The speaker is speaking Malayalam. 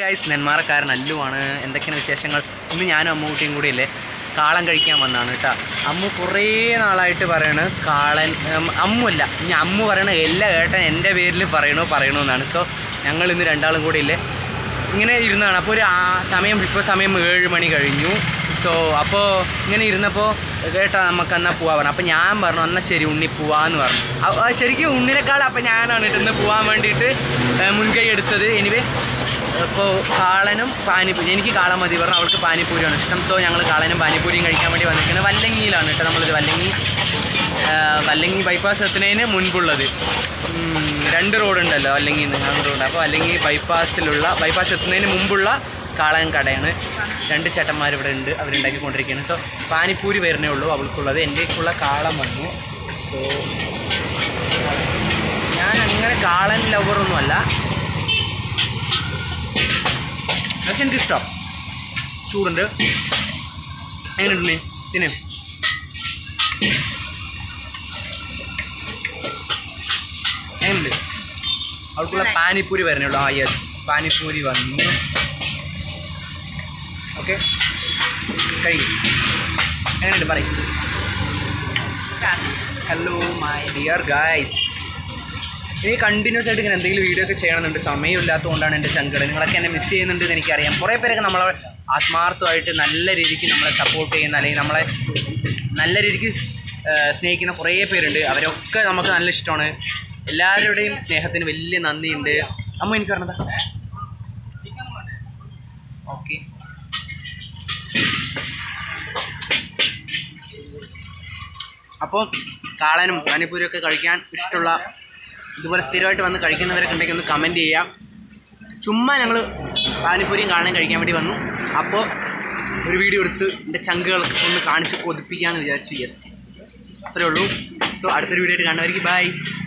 ഗൈസ് നെന്മാറക്കാരൻ അല്ലുവാണ് എന്തൊക്കെയാണ് വിശേഷങ്ങൾ ഇന്ന് ഞാനും അമ്മൂട്ടിയും കൂടി ഇല്ലേ കാളൻ കഴിക്കാൻ വന്നാണ് കേട്ടോ അമ്മു കുറേ നാളായിട്ട് പറയണ് കാളൻ ഉം, അമ്മു അല്ല ഇനി അമ്മു പറയണ എല്ലാ ഏട്ടൻ എൻ്റെ പേരിൽ പറയണോ പറയണമെന്നാണ് സോ ഞങ്ങൾ ഇന്ന് രണ്ടാളും കൂടി ഇല്ലേ ഇങ്ങനെ ഇരുന്നാണ് അപ്പോൾ ഒരു ആ സമയം ഇപ്പോൾ സമയം ഏഴ് മണി കഴിഞ്ഞു സോ അപ്പോൾ ഇങ്ങനെ ഇരുന്നപ്പോൾ കേട്ടാ നമുക്ക് എന്നാൽ പോവാൻ പറഞ്ഞു അപ്പോൾ ഞാൻ പറഞ്ഞു എന്നാൽ ശരി ഉണ്ണി പോവാന്ന് പറഞ്ഞു അ- ആ ശരിക്കും ഉണ്ണിനേക്കാൾ അപ്പോൾ ഞാനാണ് കേട്ടോ ഇന്ന് പോകാൻ വേണ്ടിയിട്ട് ഏ, മുൻകൈ എടുത്തത് എനിവേ ഇപ്പോൾ കാളനും പാനിപ്പൂരി എനിക്ക് കാളൻ മതി പറഞ്ഞു അവൾക്ക് പാനിപ്പൂരിയാണ് ഇഷ്ടം സോ ഞങ്ങൾ കാളനും പാനിപ്പൂരിയും കഴിക്കാൻ വേണ്ടി വന്നിരിക്കുന്നത് വല്ലങ്ങിയിലാണ് കേട്ടോ നമ്മളിത് വല്ലങ്ങി ആ, വല്ലങ്ങി ബൈപ്പാസ് എത്തുന്നതിന് മുൻപുള്ളത് ഉം, രണ്ട് റോഡുണ്ടല്ലോ അല്ലെങ്കിൽ രണ്ട് റോഡ് അപ്പോൾ അല്ലെങ്കിൽ ബൈപ്പാസിലുള്ള ബൈപ്പാസ് എത്തുന്നതിന് മുമ്പുള്ള കാളൻ കടയാണ് രണ്ട് ചേട്ടന്മാർ ഇവിടെ ഉണ്ട് അവരുണ്ടാക്കിക്കൊണ്ടിരിക്കുകയാണ് സോ പാനിപ്പൂരി വരുന്നേ ഉള്ളൂ അവൾക്കുള്ളത് എൻ്റെക്കുള്ള കാളൻ വന്നു സോ ഞാൻ അങ്ങനെ കാളൻ ലവറൊന്നുമല്ല പക്ഷെ എനിക്കിഷ്ടം ചൂടുണ്ട് എങ്ങനെയുണ്ട് തിന്നെ എങ്ങനെയുണ്ട് അവൾക്കുള്ള പാനിപ്പൂരി വരണേ ഉള്ളൂ ആ യെസ് പാനിപ്പൂരി വന്നു ഓക്കെ കഴിക്കും എങ്ങനെയുണ്ട് പറയും ഹലോ മൈ ഡിയർ ഗായ്സ് ഇനി കണ്ടിന്യൂസ് ആയിട്ട് ഇങ്ങനെ എന്തെങ്കിലും വീഡിയോ ഒക്കെ ചെയ്യണമെന്നുണ്ട് സമയമില്ലാത്തതുകൊണ്ടാണ് എൻ്റെ സങ്കടം നിങ്ങളൊക്കെ എന്നെ മിസ് ചെയ്യുന്നുണ്ട് എന്ന് എനിക്കറിയാം കുറേ പേരൊക്കെ നമ്മളെ ആത്മാർത്ഥമായിട്ട് നല്ല രീതിക്ക് നമ്മളെ സപ്പോർട്ട് ചെയ്യുന്ന അല്ലെങ്കിൽ നമ്മളെ നല്ല രീതിക്ക് ആ, സ്നേഹിക്കുന്ന കുറേ പേരുണ്ട് അവരൊക്കെ നമുക്ക് നല്ല ഇഷ്ടമാണ് എല്ലാവരുടെയും സ്നേഹത്തിന് വലിയ നന്ദിയുണ്ട് അമ്മ എനിക്ക് പറഞ്ഞതാ ഓക്കെ അപ്പോൾ കാളനും പാനിപ്പൂരിയും ഒക്കെ കഴിക്കാൻ ഇഷ്ടമുള്ള ഇതുപോലെ സ്ഥിരമായിട്ട് വന്ന് കഴിക്കുന്നവരൊക്കെ ഉണ്ടെങ്കിൽ ഒന്ന് കമൻറ്റ് ചെയ്യാം ചുമ്മാ ഞങ്ങൾ പാനിപ്പൂരിയും കാളനും കഴിക്കാൻ വേണ്ടി വന്നു അപ്പോൾ ഒരു വീഡിയോ എടുത്ത് എൻ്റെ ചങ്കുകൾ ഒന്ന് കാണിച്ച് കൊതിപ്പിക്കാമെന്ന് വിചാരിച്ചു യെസ് അത്രേ ഉള്ളൂ സോ അടുത്തൊരു വീഡിയോ ആയിട്ട് കാണുന്നവർക്ക് ബൈ